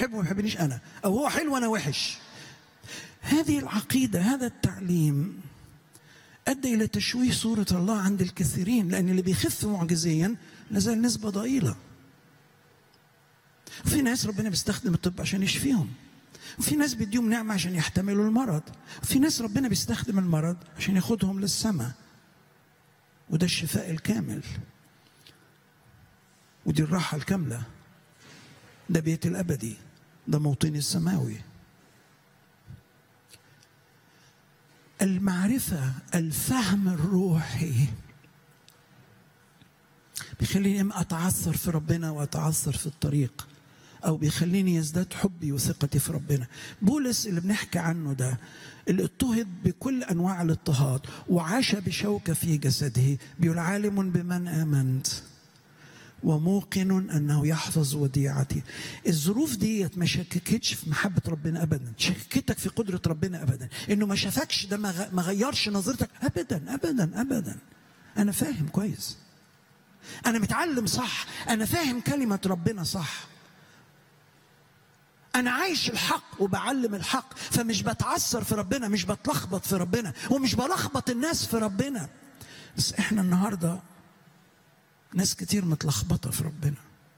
بيحبه وما بيحبنيش انا او هو حلو وانا وحش هذه العقيده هذا التعليم ادى الى تشويه صوره الله عند الكثيرين لان اللي بيخف معجزيا لازال نسبه ضئيله وفي ناس ربنا بيستخدم الطب عشان يشفيهم وفي ناس بيديهم نعمة عشان يحتملوا المرض وفي ناس ربنا بيستخدم المرض عشان ياخدهم للسماء وده الشفاء الكامل ودي الراحة الكاملة ده بيت الأبدي ده موطني السماوي المعرفة الفهم الروحي بيخليني اما اتعثر في ربنا واتعثر في الطريق او بيخليني يزداد حبي وثقتي في ربنا بولس اللي بنحكي عنه ده اللي اضطهد بكل انواع الاضطهاد وعاش بشوكه في جسده بيقول عالم بمن امنت وموقن انه يحفظ وديعتي الظروف ديت ما شككتش في محبه ربنا ابدا شككتك في قدره ربنا ابدا انه ما شافكش ده ما غ- ما غيرش نظرتك ابدا ابدا ابدا انا فاهم كويس انا متعلم صح انا فاهم كلمه ربنا صح انا عايش الحق وبعلم الحق فمش بتعثر في ربنا مش بتلخبط في ربنا ومش بلخبط الناس في ربنا بس احنا النهارده ناس كتير متلخبطه في ربنا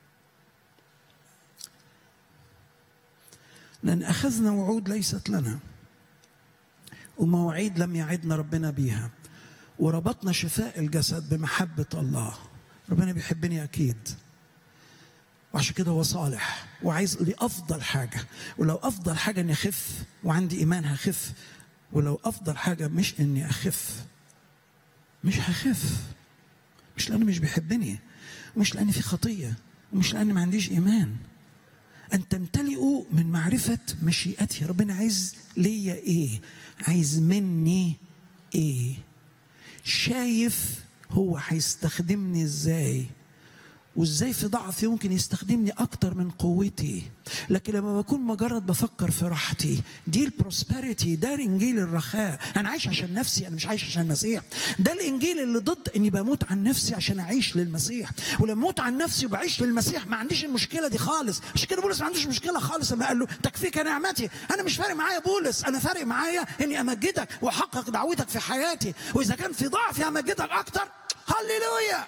لان اخذنا وعود ليست لنا ومواعيد لم يعدنا ربنا بيها وربطنا شفاء الجسد بمحبه الله ربنا بيحبني اكيد وعشان كده هو صالح وعايز لي افضل حاجه ولو افضل حاجه اني اخف وعندي ايمان هخف ولو افضل حاجه مش اني اخف مش هخف مش لانه مش بيحبني ومش لاني في خطيه ومش لاني ما عنديش ايمان ان تمتلئوا من معرفه مشيئته ربنا عايز ليا ايه عايز مني ايه شايف هو هيستخدمني ازاي وازاي في ضعفي ممكن يستخدمني اكتر من قوتي لكن لما بكون مجرد بفكر في راحتي دي البروسبريتي ده الانجيل الرخاء انا عايش عشان نفسي انا مش عايش عشان المسيح ده الانجيل اللي ضد اني بموت عن نفسي عشان اعيش للمسيح ولما اموت عن نفسي وبعيش للمسيح ما عنديش المشكله دي خالص عشان كده بولس ما عندوش مشكله خالص لما قال له تكفيك نعمتي انا مش فارق معايا بولس انا فارق معايا اني امجدك واحقق دعوتك في حياتي واذا كان في ضعفي امجدك اكتر هللويا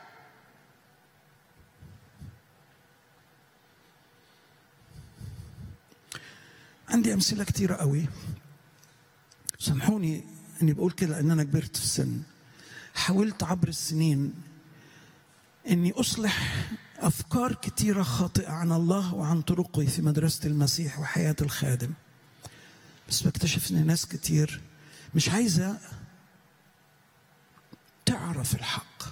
عندي امثله كتيره قوي سامحوني اني بقول كده لان انا كبرت في السن حاولت عبر السنين اني اصلح افكار كتيره خاطئه عن الله وعن طرقه في مدرسه المسيح وحياه الخادم بس بكتشف ان ناس كتير مش عايزه تعرف الحق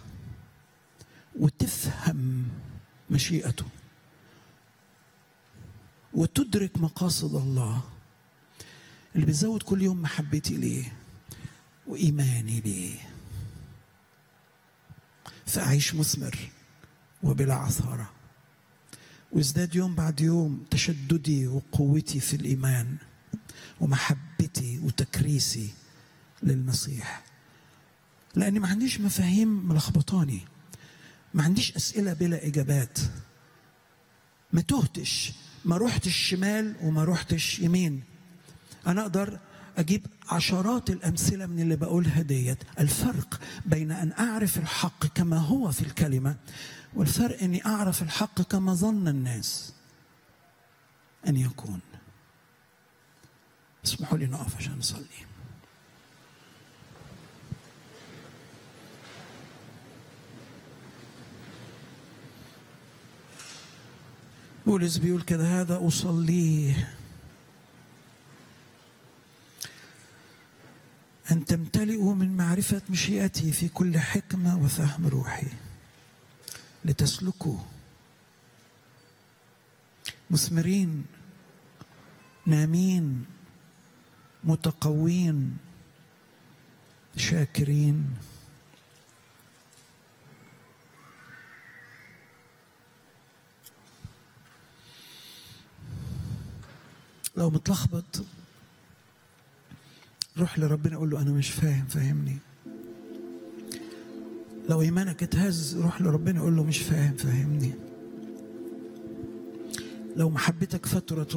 وتفهم مشيئته وتدرك مقاصد الله اللي بيزود كل يوم محبتي ليه وإيماني بيه فأعيش مثمر وبلا عثارة وازداد يوم بعد يوم تشددي وقوتي في الإيمان ومحبتي وتكريسي للمسيح لأني ما عنديش مفاهيم ملخبطاني ما عنديش أسئلة بلا إجابات ما تهتش ما رحتش شمال وما رحتش يمين انا اقدر اجيب عشرات الامثله من اللي بقولها ديت الفرق بين ان اعرف الحق كما هو في الكلمه والفرق اني اعرف الحق كما ظن الناس ان يكون اسمحوا لي نقف عشان نصلي بولس بيقول كده هذا أصليه أن تمتلئوا من معرفة مشيئته في كل حكمة وفهم روحي لتسلكوا مثمرين نامين متقوين شاكرين لو متلخبط روح لربنا قول له انا مش فاهم فهمني لو ايمانك اتهز روح لربنا قول له مش فاهم فهمني لو محبتك فترة